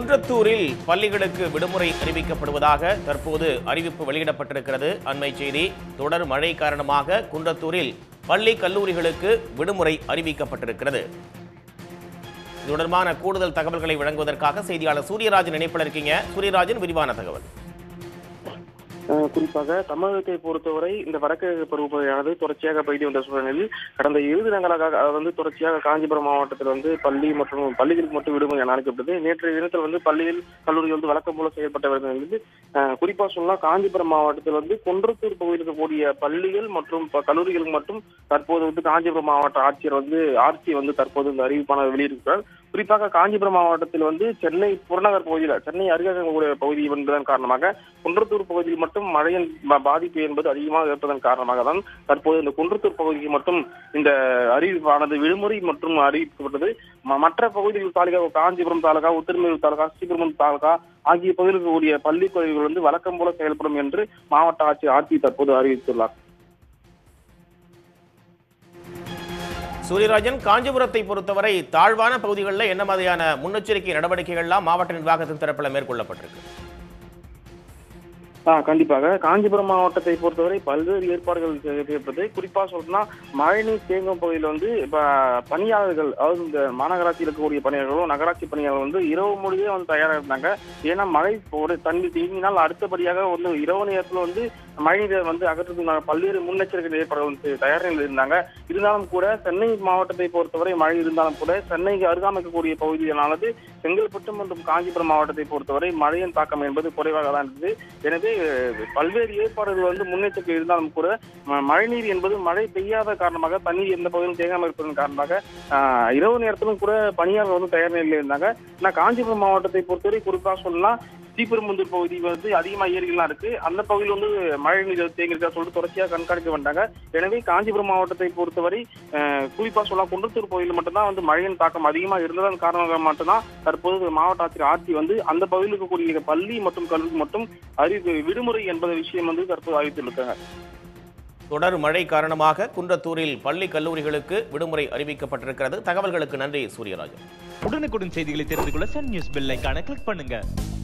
குன்றத்தூரில் பள்ளிகளுக்கு விடுமுறை அறிவிக்கப்படுவதாக தற்போது அறிவிப்பு வெளியிடப்பட்டிருக்கிறது அண்மை செய்தி தொடர் மழை காரணமாக குன்றத்தூரில் பள்ளி கல்லூரிகளுக்கு விடுமுறை அறிவிக்கப்பட்டிருக்கிறது இது தொடர்பான கூடுதல் தகவல்களை வழங்குவதற்காக செய்தியாளர் சூரியராஜன் இணைப்பில் இருக்கீங்க சூரியராஜன் விரிவான தகவல் அஹ் குறிப்பாக தமிழகத்தை பொறுத்தவரை இந்த வடகிழக்கு பருவமழையானது தொடர்ச்சியாக பெய்து வந்த சூழலில் கடந்த இரு தினங்களாக அது வந்து தொடர்ச்சியாக காஞ்சிபுரம் மாவட்டத்தில் வந்து பள்ளி மற்றும் பள்ளிகளுக்கு மட்டும் விடுமுறை அளிக்கப்பட்டது நேற்றைய தினத்தில் வந்து பள்ளியில் கல்லூரிகள் வந்து வழக்கம் போல செயல்பட்ட வருகிறது அஹ் குறிப்பா சொன்னா காஞ்சிபுரம் மாவட்டத்தில் வந்து குன்றத்தூர் பகுதியில் இருக்கக்கூடிய பள்ளிகள் மற்றும் ப- கல்லூரிகளுக்கு மட்டும் தற்போது வந்து காஞ்சிபுரம் மாவட்ட ஆட்சியர் வந்து ஆட்சி வந்து தற்போது இந்த அறிவிப்பான வெளியிட்டிருக்கிறார் குறிப்பாக காஞ்சிபுரம் மாவட்டத்தில் வந்து சென்னை புறநகர் பகுதியில் சென்னை அருகே இருக்கக்கூடிய பகுதி என்பதன் காரணமாக குன்றத்தூர் பகுதியில் மட்டும் மழையின் பா- பாதிப்பு என்பது அதிகமாக இருப்பதன் காரணமாக தான் தற்போது இந்த குன்றத்தூர் பகுதிக்கு மட்டும் இந்த அறிவிப்பானது விடுமுறை மற்றும் அறிவிக்கப்பட்டது ம- மற்ற பகுதிகள் தாலுகா காஞ்சிபுரம் தாலுகா உத்திரமேரூர் தாலுகா ஸ்ரீபெரும்புதூர் தாலுகா ஆகிய பகுதியில் இருக்கக்கூடிய பள்ளி கல்விகள் வந்து வழக்கம் போல செயல்படும் என்று மாவட்ட ஆட்சியர் ஆட்சி தற்போது அறிவித்துள்ளார் சூரியராஜன் காஞ்சிபுரத்தை பொறுத்தவரை தாழ்வான பகுதிகளில் என்ன மாதிரியான முன்னெச்சரிக்கை நடவடிக்கைகள்லாம் மாவட்ட நிர்வாகத்தின் தரப்பில் மேற்கொள்ளப்பட்டிருக்கு ஆ கண்டிப்பாக காஞ்சிபுரம் மாவட்டத்தை பொறுத்தவரை பல்வேறு ஏற்பாடுகள் செய்யப்பட்டது குறிப்பா சொல்லணும்னா மழைநீர் தேங்கும் பகுதியில் வந்து இப்ப பணியாளர்கள் அதாவது இந்த மாநகராட்சியில் இருக்கக்கூடிய பணியாளர்களும் நகராட்சி பணியாளர்கள் வந்து இரவு முழுதே வந்து தயாராக இருந்தாங்க ஏன்னா மழை ஒரு தண்ணி தேங்கினால் அடுத்தபடியாக வந்து இரவு நேரத்தில் வந்து மழைநீரை வந்து அகற்றுவதற்கான பல்வேறு முன்னெச்சரிக்கை ஏற்பாடுகள் வந்து தயார் நிலையில் இருந்தாங்க இருந்தாலும் கூட சென்னை மாவட்டத்தை பொறுத்தவரை மழை இருந்தாலும் கூட சென்னைக்கு அருகாமை இருக்கக்கூடிய பகுதிகளானது செங்கல்பட்டு மற்றும் காஞ்சிபுரம் மாவட்டத்தை பொறுத்தவரை மழையின் தாக்கம் என்பது குறைவாக தான் இருந்தது எனவே அஹ், பல்வேறு ஏற்பாடுகள் வந்து முன்னெச்சரிக்கை இருந்தாலும் கூட ம- மழைநீர் என்பது மழை பெய்யாத காரணமாக தண்ணீர் எந்த பகுதியிலும் தேங்காமல் இருப்பதன் காரணமாக ஆஹ், இரவு நேரத்திலும் கூட பணியாளர்கள் வந்து தயார் நிலையில் இருந்தாங்க ஆனால் காஞ்சிபுரம் மாவட்டத்தை பொறுத்தவரை குறிப்பாக சொல்லலாம் ஸ்ரீபெரும்புதூர் பகுதி வந்து அதிகமா ஏரிகள்லாம் இருக்கு அந்த பகுதியில் வந்து மழை நீர் தேங்கியிருக்கா சொல்லிட்டு தொடர்ச்சியாக கண்காணிக்க வந்தாங்க எனவே காஞ்சிபுரம் மாவட்டத்தை பொறுத்தவரை அஹ், குறிப்பா சொல்லலாம் குன்றத்தூர் பகுதியில் மட்டும்தான் வந்து மழையின் தாக்கம் அதிகமாக இருந்ததன் காரணமாக மட்டும்தான் தற்போது மாவட்ட ஆட்சியர் ஆட்சி வந்து அந்த பகுதியில் இருக்கக்கூடிய பள்ளி மற்றும் கல்லூரி மட்டும் அறிவு விடுமுறை என்பது விஷயம் வந்து தற்போது அறிவித்திருக்காங்க தொடர் மழை காரணமாக குன்றத்தூரில் பள்ளி கல்லூரிகளுக்கு விடுமுறை அறிவிக்கப்பட்டிருக்கிறது தகவல்களுக்கு நன்றி சூரியராஜன் உடனுக்குடன் செய்திகளை தெரிந்து கொள்ள சன் நியூஸ் பெல் ஐகானை கிளிக் பண்ணுங்க